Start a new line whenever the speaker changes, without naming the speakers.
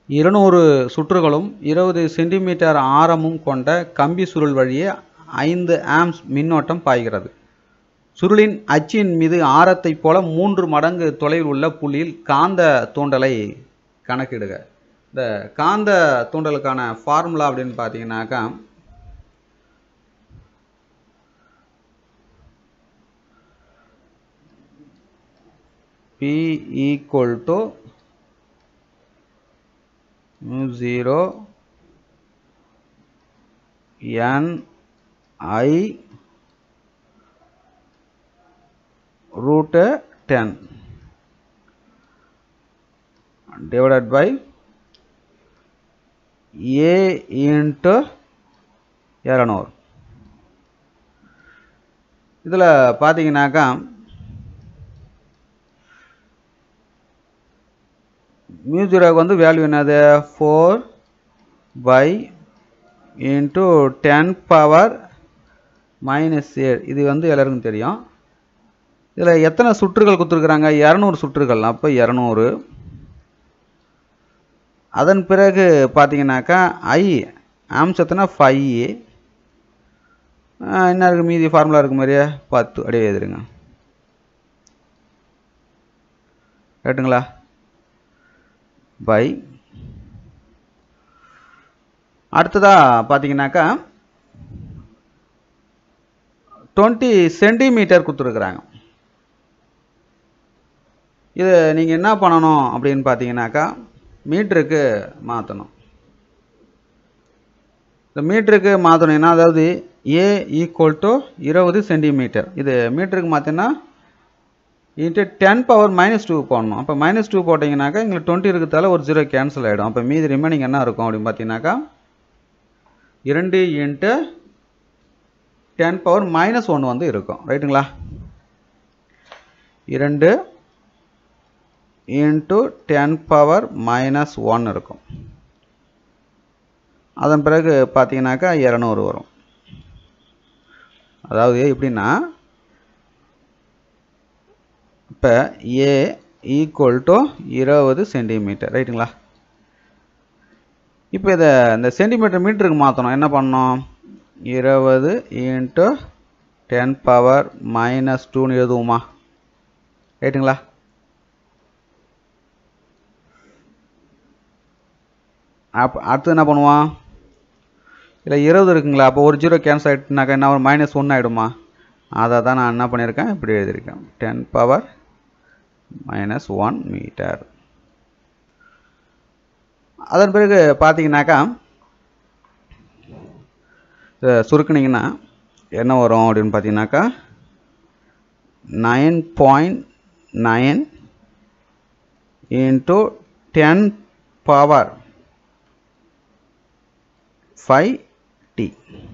இருநூறு சுற்றுகளும் இருபது சென்டிமீட்டர் ஆரமும் கொண்ட கம்பி சுருள் வழியே ஐந்து ஆம்ஸ் மின்னோட்டம் பாய்கிறது சுருளின் அச்சின் மீது ஆரத்தைப் போல மூன்று மடங்கு தொலைவில் உள்ள புள்ளியில் காந்த தூண்டலை கணக்கிடுக இந்த காந்த தூண்டலுக்கான ஃபார்முலா அப்படின்னு பார்த்தீங்கன்னாக்கா P equal to mu 0 n i root 10 divided by a into 200 இதில் பார்த்தீங்கன்னாக்கா மியூசிராக்கு வந்து வேல்யூ என்னது four by into ten power minus ஏழு இது வந்து எல்லாருக்கும் தெரியும் இதில் எத்தனை சுற்றுகள் கொடுத்துருக்குறாங்க இரநூறு சுற்றுகள் அப்போ இரநூறு அதன் பிறகு பார்த்தீங்கன்னாக்கா ஐ ஆம்ஸ் எத்தனை ஃபைவ் என்ன இருக்குது மீதி ஃபார்முலா இருக்கு மாதிரியே பத்து அப்படியே எழுதுருங்க ரைட்டுங்களா பை அடுத்ததாக பார்த்தீங்கன்னாக்கா டுவெண்ட்டி சென்டிமீட்டர் கொடுத்துருக்குறாங்க இது நீங்கள் என்ன பண்ணணும் அப்படின்னு பார்த்தீங்கன்னாக்கா மீட்டருக்கு மாற்றணும் இந்த மீட்டருக்கு மாற்றணும்னா அதாவது ஏ ஈக்குவல் டு இருபது சென்டிமீட்டர் இது மீட்டருக்கு மாற்றினா into ten power minus two போடணும் அப்போ மைனஸ் டூ போட்டிங்கனாக்கா எங்களுக்கு டுவெண்ட்டி இருக்கிறதால ஒரு ஜீரோ கேன்சல் ஆகிடும் அப்போ மீதி ரிமைனிங் என்ன இருக்கும் அப்படின்னு பார்த்தீங்கன்னாக்கா இரண்டு இன்ட்டு டென் பவர் மைனஸ் ஒன்று வந்து இருக்கும் ரைட்டுங்களா இரண்டு into ten power minus one இருக்கும் அதன் பிறகு பார்த்தீங்கன்னாக்கா இரநூறு வரும் அதாவது எப்படின்னா இப்போ ஏ ஈக்குவல் டு இருபது சென்டிமீட்டர் ரைட்டுங்களா இப்போ இதை இந்த சென்டிமீட்டர் மீட்டருக்கு மாற்றணும் என்ன பண்ணணும் இருபது இன்ட்டு டென் பவர் மைனஸ் டூன்னு எழுதுவோமா ரைட்டுங்களா அப்போ அடுத்து என்ன பண்ணுவான் இல்லை இருபது இருக்குங்களா அப்போ ஒரு ஜீரோ கேன்சல் ஆகிட்டுனாக்கா என்ன ஒரு மைனஸ் ஒன்று ஆகிடுமா அதை தான் நான் என்ன பண்ணியிருக்கேன் இப்படி எழுதியிருக்கேன் ten power minus one metre அதன் பிறகு பார்த்தீங்கன்னாக்கா சுருக்குனிங்கன்னா என்ன வரும் அப்படின்னு பார்த்தீங்கன்னாக்கா nine point nine into ten power five D